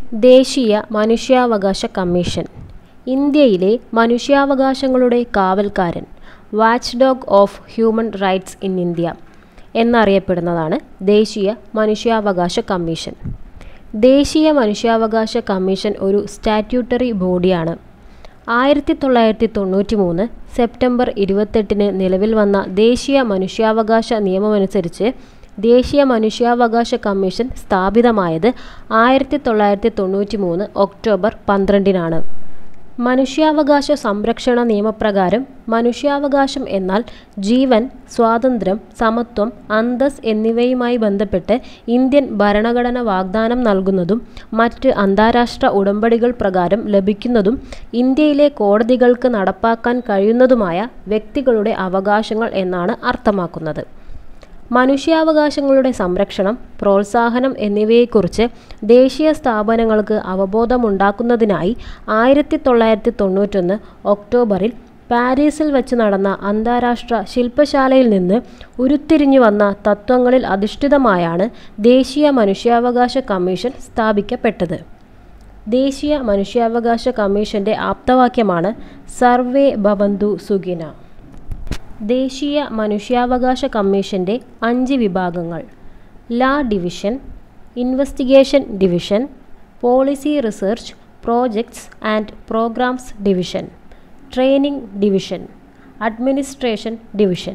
ദേശീയ മനുഷ്യാവകാശ കമ്മീഷൻ ഇന്ത്യയിലെ മനുഷ്യാവകാശങ്ങളുടെ കാവൽക്കാരൻ watchdog of human rights in India എന്നറിയപ്പെടുന്നതാണ് ദേശീയ മനുഷ്യാവകാശ കമ്മീഷൻ ദേശീയ മനുഷ്യാവകാശ കമ്മീഷൻ ഒരു സ്റ്റാറ്റ്യൂട്ടറി ബോഡിയാണ് ആയിരത്തി തൊള്ളായിരത്തി തൊണ്ണൂറ്റി മൂന്ന് സെപ്റ്റംബർ ഇരുപത്തെട്ടിന് നിലവിൽ വന്ന ദേശീയ മനുഷ്യാവകാശ നിയമമനുസരിച്ച് ദേശീയ മനുഷ്യാവകാശ കമ്മീഷൻ സ്ഥാപിതമായത് ആയിരത്തി തൊള്ളായിരത്തി തൊണ്ണൂറ്റി മൂന്ന് ഒക്ടോബർ പന്ത്രണ്ടിനാണ് മനുഷ്യാവകാശ സംരക്ഷണ നിയമപ്രകാരം മനുഷ്യാവകാശം എന്നാൽ ജീവൻ സ്വാതന്ത്ര്യം സമത്വം അന്തസ് എന്നിവയുമായി ബന്ധപ്പെട്ട് ഇന്ത്യൻ ഭരണഘടന വാഗ്ദാനം നൽകുന്നതും മറ്റ് അന്താരാഷ്ട്ര ഉടമ്പടികൾ പ്രകാരം ലഭിക്കുന്നതും ഇന്ത്യയിലെ കോടതികൾക്ക് നടപ്പാക്കാൻ കഴിയുന്നതുമായ വ്യക്തികളുടെ അവകാശങ്ങൾ എന്നാണ് അർത്ഥമാക്കുന്നത് മനുഷ്യാവകാശങ്ങളുടെ സംരക്ഷണം പ്രോത്സാഹനം എന്നിവയെക്കുറിച്ച് ദേശീയ സ്ഥാപനങ്ങൾക്ക് അവബോധമുണ്ടാക്കുന്നതിനായി ആയിരത്തി തൊള്ളായിരത്തി തൊണ്ണൂറ്റൊന്ന് ഒക്ടോബറിൽ പാരീസിൽ വച്ച് നടന്ന അന്താരാഷ്ട്ര ശില്പശാലയിൽ നിന്ന് ഉരുത്തിരിഞ്ഞു വന്ന തത്വങ്ങളിൽ അധിഷ്ഠിതമായാണ് ദേശീയ മനുഷ്യാവകാശ കമ്മീഷൻ സ്ഥാപിക്കപ്പെട്ടത് ദേശീയ മനുഷ്യാവകാശ കമ്മീഷന്റെ ആപ്തവാക്യമാണ് സർവേ ഭവന്തു സുഖിന ദേശീയ മനുഷ്യാവകാശ കമ്മീഷന്റെ അഞ്ച് വിഭാഗങ്ങൾ law division investigation division policy research projects and programmes division training division administration division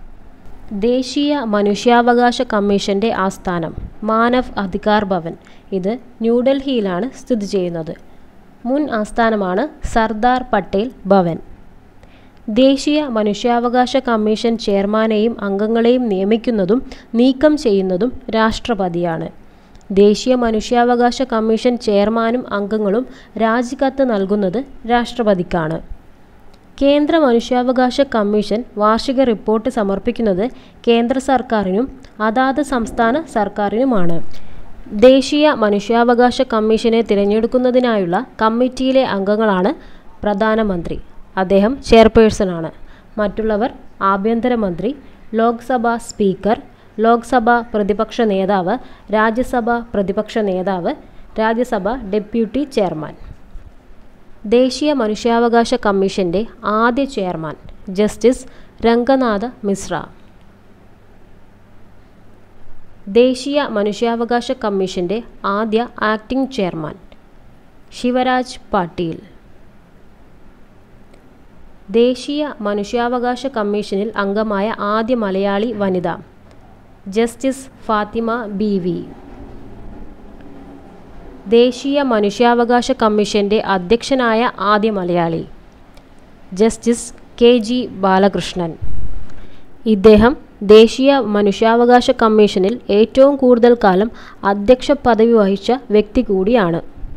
ദേശീയ മനുഷ്യാവകാശ കമ്മീഷന്റെ ആസ്ഥാനം മാനവ് അധികാർ ഭവൻ ഇത് ന്യൂഡൽഹിയിലാണ് സ്ഥിതി ചെയ്യുന്നത് മുൻ ആസ്ഥാനമാണ് സർദാർ പട്ടേൽ ഭവൻ ദേശീയ മനുഷ്യാവകാശ കമ്മീഷൻ ചെയർമാനെയും അംഗങ്ങളെയും നിയമിക്കുന്നതും നീക്കം ചെയ്യുന്നതും രാഷ്ട്രപതിയാണ് ദേശീയ മനുഷ്യാവകാശ കമ്മീഷൻ ചെയർമാനും അംഗങ്ങളും രാജിക്കത്ത് നൽകുന്നത് രാഷ്ട്രപതിക്കാണ് കേന്ദ്ര മനുഷ്യാവകാശ കമ്മീഷൻ വാർഷിക റിപ്പോർട്ട് സമർപ്പിക്കുന്നത് കേന്ദ്ര സർക്കാരിനും അതാത് സംസ്ഥാന സർക്കാരിനുമാണ് ദേശീയ മനുഷ്യാവകാശ കമ്മീഷനെ തിരഞ്ഞെടുക്കുന്നതിനായുള്ള കമ്മിറ്റിയിലെ അംഗങ്ങളാണ് പ്രധാനമന്ത്രി അദ്ദേഹം ചെയർപേഴ്സണാണ് മറ്റുള്ളവർ ആഭ്യന്തരമന്ത്രി ലോക്സഭാ സ്പീക്കർ ലോക്സഭാ പ്രതിപക്ഷ നേതാവ് രാജ്യസഭ പ്രതിപക്ഷ നേതാവ് രാജ്യസഭ ഡെപ്യൂട്ടി ചെയർമാൻ ദേശീയ മനുഷ്യാവകാശ കമ്മീഷന്റെ ആദ്യ ചെയർമാൻ ജസ്റ്റിസ് രംഗനാഥ മിശ്ര ദേശീയ മനുഷ്യാവകാശ കമ്മീഷന്റെ ആദ്യ ആക്ടിംഗ് ചെയർമാൻ ശിവരാജ് പാട്ടീൽ ദേശീയ മനുഷ്യാവകാശ കമ്മീഷനിൽ അംഗമായ ആദ്യ മലയാളി വനിത ജസ്റ്റിസ് ഫാത്തിമ ബി വി ദേശീയ മനുഷ്യാവകാശ കമ്മീഷന്റെ അധ്യക്ഷനായ ആദ്യ Malayali justice K G Balakrishnan ഇദ്ദേഹം ദേശീയ മനുഷ്യാവകാശ കമ്മീഷനിൽ ഏറ്റവും കൂടുതൽ കാലം അധ്യക്ഷ പദവി വഹിച്ച വ്യക്തി കൂടിയാണ്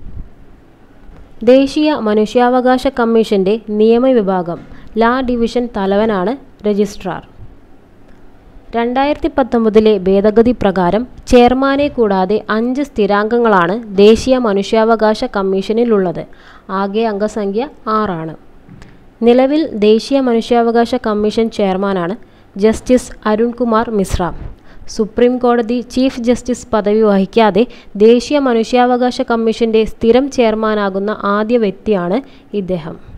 ദേശീയ മനുഷ്യാവകാശ കമ്മീഷന്റെ നിയമവിഭാഗം ലാ ഡിവിഷൻ തലവനാണ് രജിസ്ട്രാർ രണ്ടായിരത്തി പത്തൊമ്പതിലെ ഭേദഗതി പ്രകാരം ചെയർമാനെ കൂടാതെ അഞ്ച് സ്ഥിരാംഗങ്ങളാണ് ദേശീയ മനുഷ്യാവകാശ കമ്മീഷനിലുള്ളത് ആകെ അംഗസംഖ്യ ആറാണ് നിലവിൽ ദേശീയ മനുഷ്യാവകാശ കമ്മീഷൻ ചെയർമാനാണ് ജസ്റ്റിസ് അരുൺകുമാർ മിശ്ര സുപ്രീം കോടതി ചീഫ് ജസ്റ്റിസ് പദവി വഹിക്കാതെ ദേശീയ മനുഷ്യാവകാശ കമ്മീഷന്റെ സ്ഥിരം ചെയർമാനാകുന്ന ആദ്യ വ്യക്തിയാണ് ഇദ്ദേഹം